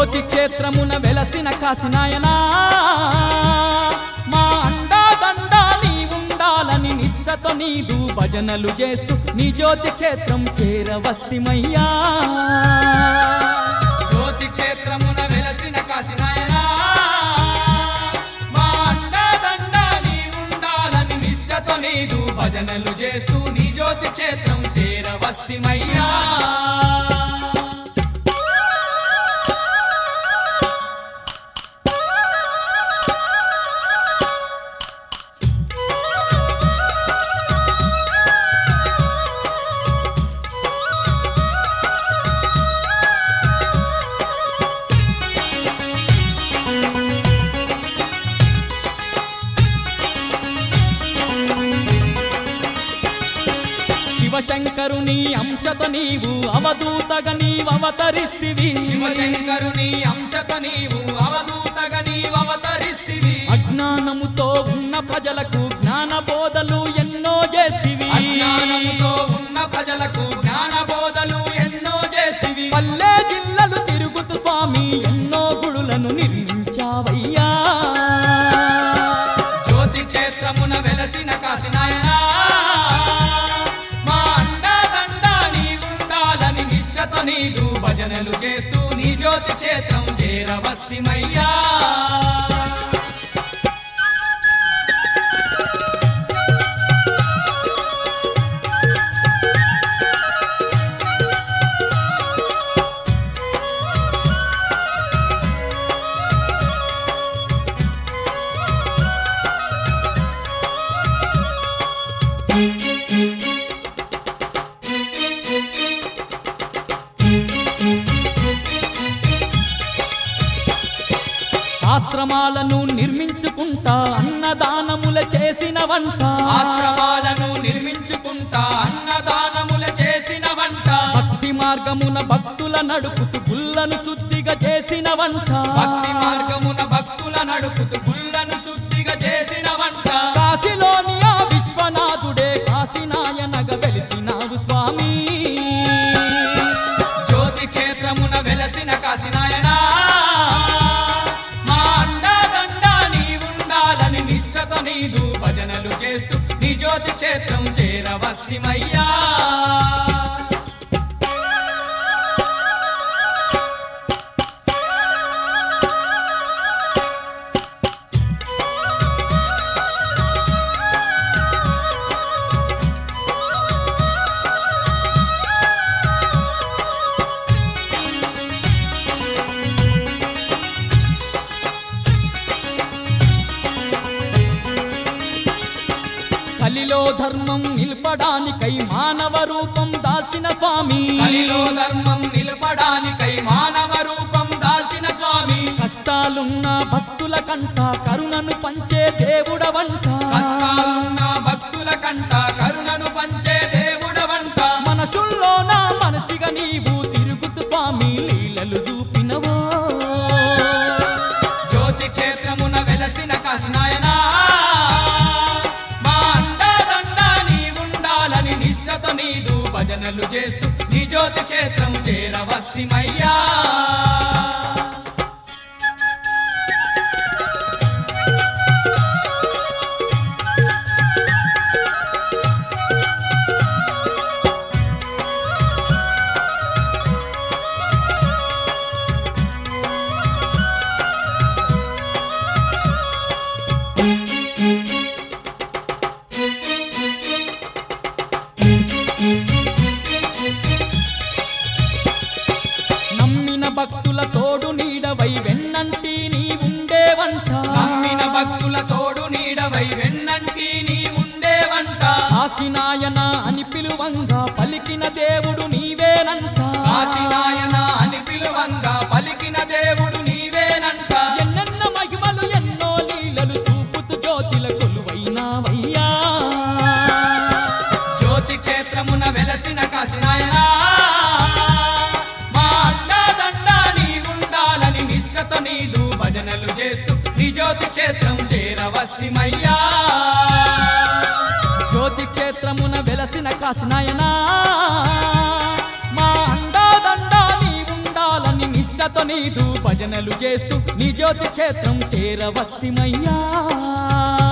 జ్యోతి క్షేత్రమున వెలసిన కాశీనాయనా మా అండా దండా నీ ఉండాలని నిష్టతో నీదు భజనలు చేస్తూ నీ జ్యోతి క్షేత్రం చేరవస్తిమయ్యా జ్యోతి క్షేత్రమున వెలసిన కాశీనాయనా మా అండదండ నీ ఉండాలని నిష్టతో నీదు భజనలు చేస్తూ నీ జ్యోతి క్షేత్రం చేరవస్తిమయ్యా శివశంకరుని అంశతో నీవు అవధూతగా నీవు అవతరిస్తివి శివశంకరుని అంశత నీవు అవధూతగా నీవు అవతరిస్తివి అజ్ఞానముతో ఉన్న ప్రజలకు జ్ఞాన బోధలు ఎన్నో చేస్తివి అజ్ఞానముతో ఉన్న ప్రజలకు జ్ఞాన బోధలు ఎన్నో చేస్తివి పల్లె జిల్లలు తిరుగుతూ స్వామి ఎన్నో గుడులను నిర్మించావయ్యా జ్యోతి క్షేత్రమున వెలసిన కాశీనాయనా మా అండదండ నీ ఉండాలని నిష్టతో నీదు భజనలు చేస్తూ నీ జ్యోతి క్షేత్రం చేరవస్తిమయ్యా ఆశ్రమాలను నిర్మించుకుంటా అన్నదానముల చేసిన వంట ఆశ్రమాలను నిర్మించుకుంటా అన్నదానముల చేసిన వంట భక్తి మార్గమున భక్తుల నడుపుతూ గుల్లను శుద్ధిగా చేసిన వంట భక్తి మార్గమున భక్తుల నడుపుతూ గుళ్ళను శుద్ధిగా చేసిన వంట కాశీలోని ఆ విశ్వనాథుడే కాశీనాయనగా వెలిసినావు స్వామి జ్యోతి క్షేత్రమున వెలసిన కాశీనాయనా మా అండదండ నీ ఉండాలని నిష్టతో నీదు భజనలు చేస్తూ నీ జ్యోతి క్షేత్రం చేరవస్తిమయ్యా కలిలో ధర్మం నిలపడానికై మానవ రూపం దాల్చిన స్వామి కలిలో ధర్మం నిలపడానికై మానవ రూపం దాల్చిన స్వామి కష్టాలున్న భక్తుల కంట కరుణను పంచే దేవుడవంట కష్టాలున్న భక్తుల కంట కరుణను పంచే దేవుడవంట మనసుల్లోన మనసిగా నీవు తిరుగుతూ స్వామి లీలలు చూపినవో జ్యోతి క్షేత్రమున వెలసిన కాశీనాయనా మా అండదండ నీ ఉండాలని నిష్టతో నీదు భజనలు చేస్తూ నీ జ్యోతి క్షేత్రం చేరవస్తిమయ్యా నమ్మిన భక్తుల తోడు నీడవై వెన్నంటి నీ ఉండేవంట నమ్మిన భక్తుల తోడు నీడవై వెన్నంటి నీ ఉండేవంట కాశీనాయన అని పిలువంగా పలికిన దేవుడు నీవేనంట కాశీనాయన అని పిలువంగా పలికిన దేవుడు నీవేనంట ఎన్నెన్న మహిమలు ఎన్నో లీలలు చూపుతూ జ్యోతిల కొలువైనావయ్యా జ్యోతి క్షేత్రమున వెలసిన కాశీనాయనా మా అండదండ నీ ఉండాలని నిష్టతో నీదు భజనలు చేస్తూ నీ జ్యోతి క్షేత్రం చేరవస్తిమయ్యా జ్యోతి క్షేత్రమున వెలసిన కాశీనాయనా మా అండాదండా నీ ఉండాలని నిష్టతో నిష్టతో నీదు భజనలు చేస్తూ నీ జ్యోతి క్షేత్రం చేరవస్తిమయ్యా